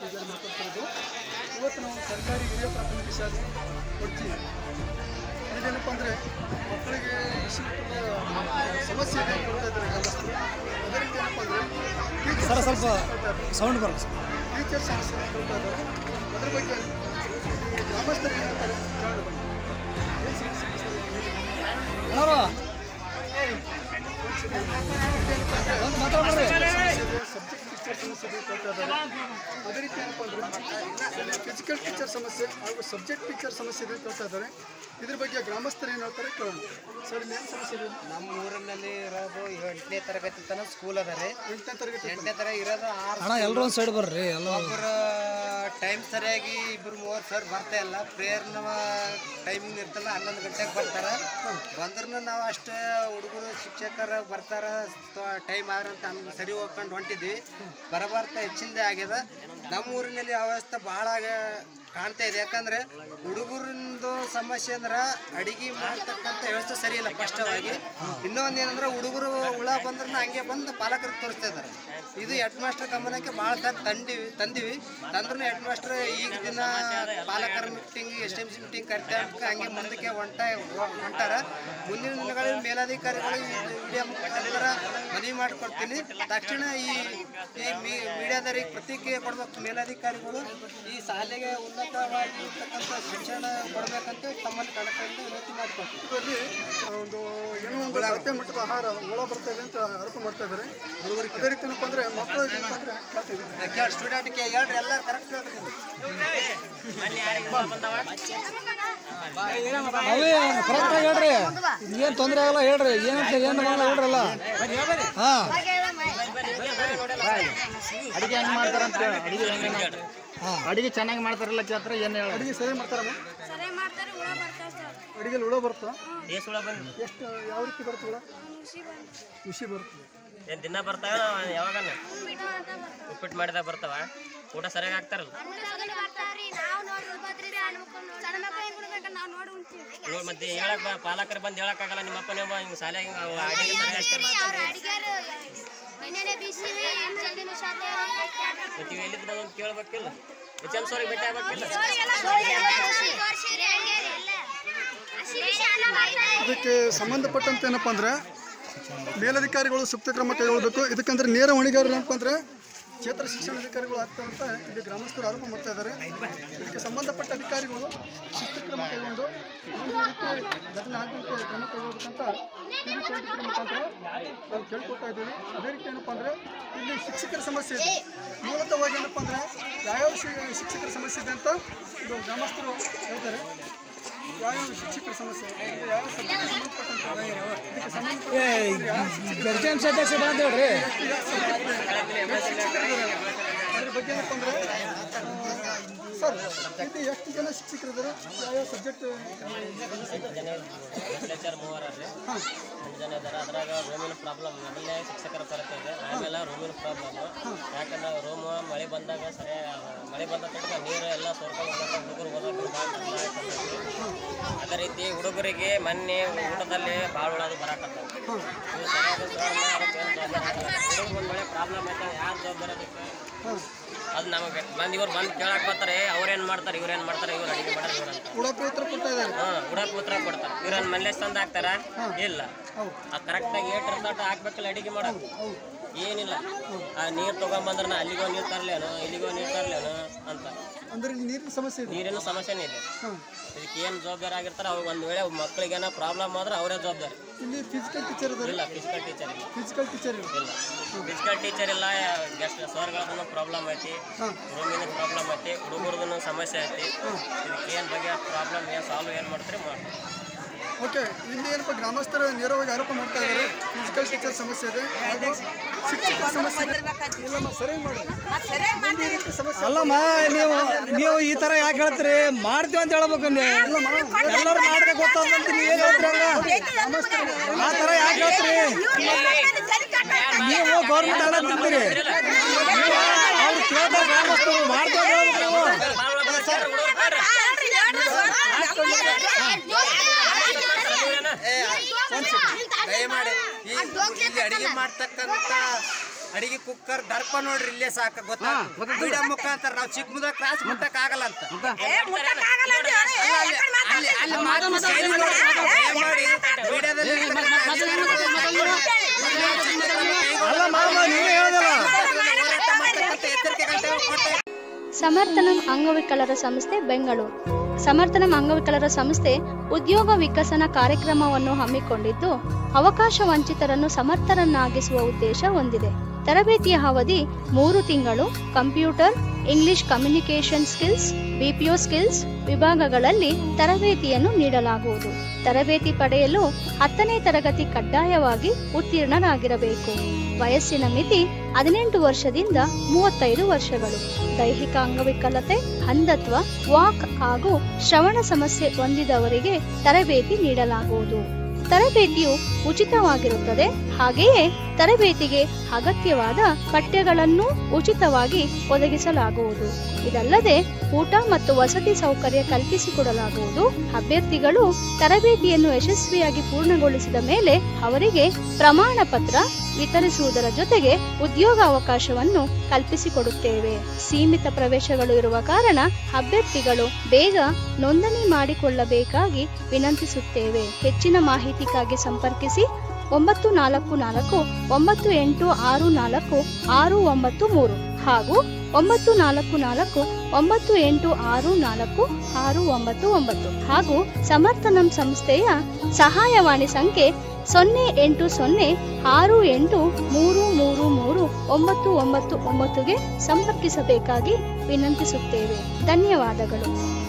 ಪೂಜಾರಿ ಮಾತಾಡ್ತಿರೋದು ಇವತ್ತು ನಾವು ಸರ್ಕಾರಿ ಹಿರಿಯ ಪ್ರಾಥಮಿಕ ಶಾಲೆ ಕೊಡ್ತಿ ಇದೇನಪ್ಪ ಅಂದರೆ ಮಕ್ಕಳಿಗೆ ವಿಶೇಷ ಸಮಸ್ಯೆ ಇದೆ ಅಂತ ಹೇಳ್ತಾ ಇದ್ದಾರೆ ಗ್ರಾಮಸ್ಥರು ಅದೇ ರೀತಿ ಏನಪ್ಪ ಅಂದರೆ ಸರ್ ಸ್ವಲ್ಪ ಸೌಂಡ್ ಬರಲ್ಲ ಸರ್ ಟೀಚರ್ ಸಮಸ್ಯೆ ಅಂತ ಹೇಳ್ತಾ ಇದ್ದಾರೆ ಅದ್ರ ಬಗ್ಗೆ ಗ್ರಾಮಸ್ಥರು ಏನು ಹೇಳ್ತಾರೆ ಕೇಳೋಣ ಬನ್ನಿ. ಏನ್ ಸಮಸ್ಯೆ ಇದೆ ಸರ್? ಅಣ್ಣಾರು ಒಂದು ಮಾತಾಡ್ರಿ ಸಬ್ಜೆಕ್ಟ್ ಟೀಚರ್ ಸಮಸ್ಯೆ ಇದೆ ಅಂತ ಹೇಳ್ತಾ ಇದ್ದಾರೆ ಅದೇ ರೀತಿ ಏನಪ್ಪ ಅಂದರೆ ಫಿಸಿಕಲ್ ಟೀಚರ್ ಸಮಸ್ಯೆ ಹಾಗೂ ಸಬ್ಜೆಕ್ಟ್ ಟೀಚರ್ ಸಮಸ್ಯೆ ಇದೆ ಅಂತ ಹೇಳ್ತಾ ಇದ್ದಾರೆ ಇದ್ರ ಬಗ್ಗೆ ಗ್ರಾಮಸ್ಥರು ಏನು ಹೇಳ್ತಾರೆ ಕೇಳೋಣ ಸರ್ ಏನು ಸಮಸ್ಯೆ ಇದೆ ನಮ್ಮ ಊರಿನಲ್ಲಿ ಇರೋದು ಎಂಟನೇ ತರಗತಿ ತನಕ ಸ್ಕೂಲ್ ಅದ ರೀ ಎಂಟನೇ ತರಗತಿ ಎಂಟನೇ ತರ ಇರೋದು ಆರು ಅಣ್ಣ ಎಲ್ಲರೂ ಒಂದು ಸೈಡ್ ಬರ್ರಿ ಎಲ್ಲ ಒಬ್ಬರು ಟೈಮ್ ಸರಿಯಾಗಿ ಇಬ್ರು ಮೂವರು ಸರ್ ಬರ್ತಾ ಇಲ್ಲ ಪ್ರೇಯರ್ನ ಟೈಮಿಂಗ್ ಇರ್ತಲ್ಲ ಹನ್ನೊಂದು ಗಂಟೆಗೆ ಬರ್ತಾರೆ ಬಂದ್ರೂ ನಾವು ಅಷ್ಟೇ ಹುಡುಗರು ಶಿಕ್ಷಕರು ಬರ್ತಾರ ಟೈಮ್ ಆದ್ರೆ ಅಂತ ಅಂದ್ ಸರಿ ಹೋಗ್ಕೊಂಡು ಹೊಂಟಿದ್ವಿ ಬರಬರ್ತಾ ಹೆಚ್ಚಿಂದೆ ಆಗ್ಯದ ನಮ್ಮ ಊರಿನಲ್ಲಿ ವ್ಯವಸ್ಥೆ ಭಾಳ ಕಾಣ್ತಾ ಇದೆ ಯಾಕಂದ್ರೆ ಹುಡುಗರಿಂದು ಸಮಸ್ಯೆ ಅಂದ್ರೆ ಅಡಿಗೆ ಮಾಡ್ತಕ್ಕಂಥ ವ್ಯವಸ್ಥೆ ಸರಿ ಇಲ್ಲ ಸ್ಪಷ್ಟವಾಗಿ ಇನ್ನೊಂದು ಏನಂದ್ರೆ ಹುಡುಗರು ಹುಳ ಬಂದ್ರೆ ಹಂಗೆ ಬಂದು ಪಾಲಕರಿಗೆ ತೋರಿಸ್ತಾ ಇದ್ದಾರೆ ಇದು ಹೆಡ್ ಮಾಸ್ಟರ್ ಗಮನಕ್ಕೆ ಭಾಳ ಸರ್ ತಂದಿವಿ ತಂದಿವಿ ತಂದ್ರೂ ಹೆಡ್ ಮಾಸ್ಟರ್ ಈಗ ದಿನ ಪಾಲಕರ meeting S M C meeting ಕರಿತಾ ಹಂಗೆ ಮುಂದಕ್ಕೆ ಹೊಂಟ ಹೊಂಟಾರ ಮುಂದಿನ ದಿನಗಳಲ್ಲಿ ಮೇಲಾಧಿಕಾರಿಗಳು ವಿಡಿಯೋ ಮುಖಾಂತರ ಮನವಿ ಮಾಡಿಕೊಡ್ತೀನಿ ತಕ್ಷಣ ಈ ಈ ಮೀ- ಮೀಡಿಯಾದವರಿಗೆ ಪ್ರತಿಕ್ರಿಯೆ ಕೊಡ್ಬೇಕು ಮೇಲಾಧಿಕಾರಿಗಳು ಈ ಶಾಲೆಗೆ ಉನ್ನತವಾಗಿ ಇರ್ತಕ್ಕಂಥ ಶಿಕ್ಷಣ ಕೊಡಬೇಕಂತ ತಮ್ಮಲ್ಲಿ ಕಣಕದಿಂದ ವಿನಂತಿ ಮಾಡಿಕೊಡ್ತೀನಿ ಇದರಲ್ಲಿ ಒಂದು ಏನೋ ಒಂದು ಅಳತೆ ಮಟ್ಟದ ಆಹಾರ ಒಳ ಬರ್ತಾ ಇದೆ ಅಂತ ಆರೋಪ ಮಾಡ್ತಾ ಇದ್ದಾರೆ ಅದೇ ರೀತಿ ಏನಪ್ಪ ಅಂದರೆ ಮಕ್ಕಳು ಏನಪ್ಪ ಅಂದರೆ ಕೇಳ್ತಾ ಇದ್ದಾರೆ ಕೇಳಿ ಸ್ಟೂಡೆಂಟ್ಗೆ ಹೇಳ್ರಿ ಎಲ್ಲ ಕರೆಕ್ಟ್ ಹೇಳ್ರಿ ಅವೇ ಕರೆಕ್ಟಾಗಿ ಹೇಳ್ರಿ ಏನು ತೊಂದರೆ ಆಗಲ್ಲ ಹೇಳ್ರಿ ಏನಂತ ಏನು ಮಾಡಲ್ಲ ಹೇಳ್ರಲ್ಲ ಹಾಂ ಅಡಿಗೆ ಹೆಂಗ್ ಮಾಡ್ತಾರಂತ ಅಡಿಗೆ ಹೆಂಗ್ ಅಡಿಗೆ ಚೆನ್ನಾಗಿ ಮಾಡ್ತಾರಲ್ಲ ಕೇಳ್ತಾರೆ ಏನು ಹೇಳ ಅಡುಗೆ ಸರಿ ಮಾಡ್ತಾರಮ್ಮ ಸರಿ ಮಾಡ್ತಾರೆ ಹುಳ ಬರ್ತಾವೆ ಸರ್ ಅಡುಗೆಲಿ ಹುಳ ಬರುತ್ತಾ ಏಸ್ ಹುಳ ಬಂದು ಎಷ್ಟು ಯಾವ ರೀತಿ ಬರುತ್ತೆ ಹುಳ ಖುಷಿ ಬಂದು ಖುಷಿ ಬರುತ್ತೆ ಏನ್ ದಿನ ಬರ್ತಾವ ಯಾವಾಗನ ಉಪ್ಪಿಟ್ಟು ಅಂತ ಬರ್ತಾವೆ ಉಪ್ಪಿಟ್ಟು ಮಾಡಿದಾಗ ಬರ್ತಾವ ಊಟ ಸರಿಯಾಗಿ ಆಗ್ತಾರಲ್ಲ ಊಟ ಸಗಣಿ ಬರ್ತಾವ್ರಿ ನಾವು ನೋಡಿ ಉಳ್ಬದ್ರಿ ಸಣ್ಣ ಮಕ್ಕಳು ಸಣ್ಣ ಮಕ್ಕಳು ಹೆಂಗ್ ಬಿಡ್ಬೇಕು ನಾವು ನೋಡಿ ಉಣ್ತೀವಿ ಇವಾಗ ಮತ್ತೆ ಹೇಳಕ್ ಬ- ಪಾಲಕರು ಬಂದು ಹೇಳಕ್ಕಾಗಲ್ಲ ನಿಮ್ಮ ಅಪ್ಪ ನಿಮ್ಮ ಹಿಂಗೆ ಶಾಲೆ ಹಿಂಗೆ ಅಡಿಗೆ ಸರಿಯಾಗಿ ಆಗ್ತಾರೆ ಅವ್ರ ಅಡಿಗೆರು ನಿನ್ನೆನೆ ಬಿಸಿ ಜಲ್ದಿನೂ ಶಾಲೆ ಮತ್ತೆ ಇವು ಎಲ್ಲಿದ್ದು ಒಂದು ಕೇಳ್ಬೇಕಿಲ್ಲ ಎಚ್ ಎಮ್ ಸೋರಿಗೆ ಭೇಟಿ ಆಗ್ಬೇಕಿಲ್ಲ ಇದಕ್ಕೆ ಸಂಬಂಧಪಟ್ಟಂತೆ ಏನಪ್ಪ ಅಂದರೆ ಮೇಲಧಿಕಾರಿಗಳು ಸೂಕ್ತ ಕ್ರಮ ಕೈಗೊಳ್ಳಬೇಕು ಇದಕ್ಕಂದ್ರೆ ನೇರ ಹೊಣೆಗಾರರು ಏನಪ್ಪ ಅಂದರೆ ಕ್ಷೇತ್ರ ಶಿಕ್ಷಣಾಧಿಕಾರಿಗಳು ಆಗ್ತಾರೆ ಅಂತ ಇಲ್ಲಿ ಗ್ರಾಮಸ್ಥರು ಆರೋಪ ಮಾಡ್ತಾ ಇದ್ದಾರೆ ಇದಕ್ಕೆ ಸಂಬಂಧಪಟ್ಟ ಅಧಿಕಾರಿಗಳು ಶಿಸ್ತು ಕ್ರಮ ಕೈಗೊಂಡು ಮುಂದಿನ ರೀತಿ ಘಟನೆ ಆಗದಂತೆ ಕ್ರಮ ಕೈಗೊಳ್ಳಬೇಕಂತ ಟಿವಿ ಚಲನಚಿತ್ರ ಮುಖಾಂತರ ನಾವು ಕೇಳ್ಕೊಳ್ತಾ ಇದ್ದೀವಿ ಅದೇ ರೀತಿ ಏನಪ್ಪ ಅಂದರೆ ಇಲ್ಲಿ ಶಿಕ್ಷಕರ ಸಮಸ್ಯೆ ಇದೆ ಮೂಲತಃವಾಗಿ ಏನಪ್ಪ ಅಂದರೆ ಯಾವ್ಯಾವ ಶಿ- ಶಿಕ್ಷಕರ ಸಮಸ್ಯೆ ಇದೆ ಅಂತ ಇದು ಗ್ರಾಮಸ್ಥರು ಹೇಳ್ತಾರೆ ಯಾವ್ಯಾವ ಶಿಕ್ಷಕರ ಸಮಸ್ಯೆ ಅಂದ್ರೆ ಯಾವ ಸಬ್ಜೆಕ್ಟ್ ಸಂಬಂಧಪಟ್ಟಂತೆ ಇದಕ್ಕೆ ಸಂಬಂಧಪಟ್ಟ ಯಾವ ಶಿಕ್ಷಕರ ಗರ್ಜನ್ ಅಧ್ಯಕ್ಷ ಬಂದು ಹೇಳ್ರಿ ಅದ್ರ ಬಗ್ಗೆ ಏನಪ್ಪ ಅಂದ್ರೆ ಸರ್ ಇಲ್ಲಿ ಎಷ್ಟು ಜನ ಶಿಕ್ಷಕರಿದ್ದಾರೆ ಯಾವ್ಯಾವ ಸಬ್ಜೆಕ್ಟ್ ಲೆಕ್ಚರ್ ಮೂವರ ರೀ ಎಂಟು ಜನ ಇದ್ದಾರೆ ಅದ್ರಾಗ ರೂಮಿನ ಪ್ರಾಬ್ಲಮ್ ಮೊದಲನೇ ಶಿಕ್ಷಕರ ಕೊರತೆ ಇದೆ ಆಮೇಲೆ ರೂಮಿನ ಪ್ರಾಬ್ಲಮ್ ಯಾಕಂದ್ರೆ ರೂಮ್ ಮಳೆ ಬಂದಾಗ ಸರಿಯಾಗಿ ಮಳೆ ಬಂದ ತಕ್ಷಣ ನೀರು ಎಲ್ಲ ಸೋರ್ಕೊಂಡು ಹೋದಾಗ ಹುಡುಗರು ಓದೋದು ಭಾಳ ಕಷ್ಟ ಆಗ್ತದೆ ಅದೇ ರೀತಿ ಹುಡುಗರಿಗೆ ಮೊನ್ನೆ ಊಟದಲ್ಲಿ ಭಾಳ ಉಳೋದು ಬರಾಕತ್ತಾವ ಇವು ಸರಿಯಾದ ಕಾರಣ ಅದಕ್ಕೆ ಏನು ಜವಾಬ್ದಾರಿ ಇಲ್ಲ. ಹುಡುಗರು ಒಂದು ಮಳೆ ಪ್ರಾಬ್ಲಮ್ ಆಯ್ತು ಯಾರು ಜವಾಬ್ದಾರಿ ಅದಕ್ಕೆ ಅದು ನಮಗೆ ಬಂದು ಇವ್ರು ಬಂದು ಕೇಳಕ್ಕೆ ಬರ್ತಾರೆ ಅವ್ರೇನು ಮಾಡ್ತಾರೆ ಇವ್ರೇನು ಮಾಡ್ತಾರೆ ಇವ್ರು ಅಡಿಗೆ ಮಾಡೋದು ಇವ್ರು ಅಂತ ಉಡಪಿ ಉತ್ತರ ಕೊಡ್ತಾ ಇದ್ದಾರೆ ಹಾಂ ಉಡಕ್ ಉತ್ತರ ಕೊಡ್ತಾರೆ ಇವ್ರನ್ನ ಮನೇಲಿ ತಂದು ಹಾಕ್ತಾರ ಇಲ್ಲ ಆ ಕರೆಕ್ಟಾಗಿ ಏಟ್ ಇರ್ತಾಟ ಹಾಕ್ಬೇಕಲ್ಲ ಅಡಿಗೆ ಮಾಡೋದು ಏನಿಲ್ಲ ಆ ನೀರು ತೊಗೊಂಬಂದ್ರೆ ಅಲ್ಲಿಗೋ ನೀರು ತರಲೇನು ಇಲ್ಲಿಗೋ ನೀರು ತರಲೇನು ಅಂತ ಅಂದ್ರೆ ಇಲ್ಲಿ ನೀರಿನ ಸಮಸ್ಯೆ ಇದೆ ನೀರಿನ ಸಮಸ್ಯೆನೇ ಇದೆ ಹಾಂ ಇದಕ್ಕೆ ಏನು ಜವಾಬ್ದಾರಿ ಆಗಿರ್ತಾರೆ ಅವ್ರಿಗೆ ಒಂದು ವೇಳೆ ಮಕ್ಳಿಗೆ ಏನೋ ಪ್ರಾಬ್ಲಮ್ ಆದ್ರೆ ಅವರೇ ಜವಾಬ್ದಾರಿ ಇಲ್ಲಿ ಫಿಸಿಕಲ್ ಟೀಚರ್ ಇದ್ದಾರೆ ಇಲ್ಲ ಫಿಸಿಕಲ್ ಟೀಚರ್ ಇಲ್ಲ ಫಿಸಿಕಲ್ ಟೀಚರ್ ಇಲ್ಲ ಇಲ್ಲ ಫಿಸಿಕಲ್ ಟೀಚರ್ ಇಲ್ಲ ಗೆಸ್ಟ್ ಸರ್ಗಳದ್ದು ಪ್ರಾಬ್ಲಮ್ ಐತಿ ಹಾಂ ರೂಮಿನ ಪ್ರಾಬ್ಲಮ್ ಐತಿ ಹುಡುಗರದ್ದು ಸಮಸ್ಯೆ ಐತಿ ಇದಕ್ಕೆ ಏನು ಬಗ್ಗೆ ಪ್ರಾಬ್ಲಮ್ ಏನು ಸಾಲ್ವ್ ಏನು ಮಾಡ್ತಾರೆ ಮಾಡ್ತಾರೆ ಓಕೆ ಇಲ್ಲಿ ಏನಪ್ಪ ಗ್ರಾಮಸ್ಥರು ನೇರವಾಗಿ ಆರೋಪ ಮಾಡ್ತಾ ಇದ್ದಾರೆ ಫಿಸಿಕಲ್ ಟೀಚರ್ ಸಮಸ್ಯೆ ಇದೆ ಹಾಗೂ ಶಿಕ್ಷಕರ ಸಮಸ್ಯೆ ಇದೆ ಇಲ್ಲಮ್ಮ ಸರಿ ಮಾಡಿ ಮುಂದೆ ಈ ರೀತಿ ಸಮಸ್ಯೆ ಅಲ್ಲಮ್ಮ ನೀವು ನೀವು ಈ ತರ ಯಾಕೆ ಹೇಳ್ತೀರಿ ಮಾಡ್ತೀವಿ ಅಂತ ಹೇಳ್ಬೇಕು ನೀವು ಎಲ್ಲರೂ ಮಾಡ್ಬೇಕು ಗೊತ್ತಾದಂತ ನೀವು ಏನು ಹೇಳ್ತೀರಲ್ಲ ಆ ಥರ ಯಾಕೆ ಹೇಳ್ತೀರಿ ನೀವು ಗೌರ್ಮೆಂಟ್ ಅಲ್ಲ ತಿಂತೀರಿ ನೀವು ಅವ್ರು ಕೇಳ್ತಾರೆ ಗ್ರಾಮಸ್ಥರು ಮಾಡ್ತೀವಿ ಅಂತ ಹೇಳ್ಬೇಕು ನೀವು ದಯಮಾಡಿ ಈ ಇಲ್ಲಿ ಅಡಿಗೆ ಮಾಡ್ತಕ್ಕಂಥ ಅಡಿಗೆ ಕುಕ್ಕರ್ ದರ್ಪ ನೋಡ್ರಿ ಇಲ್ಲೇ ಸಾಕ ಗೊತ್ತಾ ವಿಡಿಯೋ ಮುಖಾಂತರ ನಾವು ಚಿಕ್ಕ ಮುದ್ರ ಕ್ರಾಸ್ ಮುಟ್ಟಕ್ ಆಗಲ್ಲ ಅಂತ ಅಲ್ಲ, ಅಲ್ಲಿ- ಅಲ್ಲಿ- ಅಲ್ಲಿ ಮಾತು ಶೈಲಿ ನೋಡಿ, ದಯಮಾಡಿ ವಿಡಿಯೋದಲ್ಲಿ ಅಲ್ಲ ಮಾಮ ನೀವೇ ಹೇಳ್ದಲ್ಲ ಹೋರಾಟ ಮಾಡ್ತಕ್ಕಂಥ ಎಚ್ಚರಿಕೆ ಗಂಟೆ ಕೊಟ್ಟೆ ಸಮರ್ಥನಂ ಅಂಗವಿಕಲರ ಸಂಸ್ಥೆ ಬೆಂಗಳೂರು ಸಮರ್ಥನಂ ಅಂಗವಿಕಲರ ಸಂಸ್ಥೆ ಉದ್ಯೋಗ ವಿಕಸನ ಕಾರ್ಯಕ್ರಮವನ್ನು ಹಮ್ಮಿಕೊಂಡಿದ್ದು ಅವಕಾಶ ವಂಚಿತರನ್ನು ಸಮರ್ಥರನ್ನಾಗಿಸುವ ಉದ್ದೇಶ ಹೊಂದಿದೆ ತರಬೇತಿಯ ಅವಧಿ ಮೂರು ತಿಂಗಳು computer English communication skills BPO skills ವಿಭಾಗಗಳಲ್ಲಿ ತರಬೇತಿಯನ್ನು ನೀಡಲಾಗುವುದು ತರಬೇತಿ ಪಡೆಯಲು ಹತ್ತನೇ ತರಗತಿ ಕಡ್ಡಾಯವಾಗಿ ಉತ್ತೀರ್ಣರಾಗಿರಬೇಕು ವಯಸ್ಸಿನ ಮಿತಿ ಹದಿನೆಂಟು ವರ್ಷದಿಂದ ಮೂವತ್ತೈದು ವರ್ಷಗಳು ದೈಹಿಕ ಅಂಗವಿಕಲತೆ ಅಂಧತ್ವ ವಾಕ್ ಹಾಗೂ ಶ್ರವಣ ಸಮಸ್ಯೆ ಹೊಂದಿದವರಿಗೆ ತರಬೇತಿ ನೀಡಲಾಗುವುದು ತರಬೇತಿಯು ಉಚಿತವಾಗಿರುತ್ತದೆ ಹಾಗೆಯೇ ತರಬೇತಿಗೆ ಅಗತ್ಯವಾದ ಪಠ್ಯಗಳನ್ನು ಉಚಿತವಾಗಿ ಒದಗಿಸಲಾಗುವುದು ಇದಲ್ಲದೆ ಊಟ ಮತ್ತು ವಸತಿ ಸೌಕರ್ಯ ಕಲ್ಪಿಸಿಕೊಡಲಾಗುವುದು ಅಭ್ಯರ್ಥಿಗಳು ತರಬೇತಿಯನ್ನು ಯಶಸ್ವಿಯಾಗಿ ಪೂರ್ಣಗೊಳಿಸಿದ ಮೇಲೆ ಅವರಿಗೆ ಪ್ರಮಾಣ ಪತ್ರ ವಿತರಿಸುವುದರ ಜೊತೆಗೆ ಉದ್ಯೋಗ ಅವಕಾಶವನ್ನು ಕಲ್ಪಿಸಿಕೊಡುತ್ತೇವೆ ಸೀಮಿತ ಪ್ರವೇಶಗಳು ಇರುವ ಕಾರಣ ಅಭ್ಯರ್ಥಿಗಳು ಬೇಗ ನೋಂದಣಿ ಮಾಡಿಕೊಳ್ಳಬೇಕಾಗಿ ವಿನಂತಿಸುತ್ತೇವೆ ಹೆಚ್ಚಿನ ಮಾಹಿತಿಗಾಗಿ ಸಂಪರ್ಕಿಸಿ ಒಂಬತ್ತು ನಾಲ್ಕು ನಾಲ್ಕು ಒಂಬತ್ತು ಎಂಟು ಆರು ನಾಲ್ಕು ಆರು ಒಂಬತ್ತು ಮೂರು ಹಾಗೂ ಒಂಬತ್ತು ನಾಲ್ಕು ನಾಲ್ಕು ಒಂಬತ್ತು ಎಂಟು ಆರು ನಾಲ್ಕು ಆರು ಒಂಬತ್ತು ಒಂಬತ್ತು ಹಾಗೂ ಸಮರ್ಥನಂ ಸಂಸ್ಥೆಯ ಸಹಾಯವಾಣಿ ಸಂಖ್ಯೆ ಸೊನ್ನೆ ಎಂಟು ಸೊನ್ನೆ ಆರು ಎಂಟು ಮೂರು ಮೂರು ಮೂರು ಒಂಬತ್ತು ಒಂಬತ್ತು ಒಂಬತ್ತುಗೆ ಸಂಪರ್ಕಿಸಬೇಕಾಗಿ ವಿನಂತಿಸುತ್ತೇವೆ ಧನ್ಯವಾದಗಳು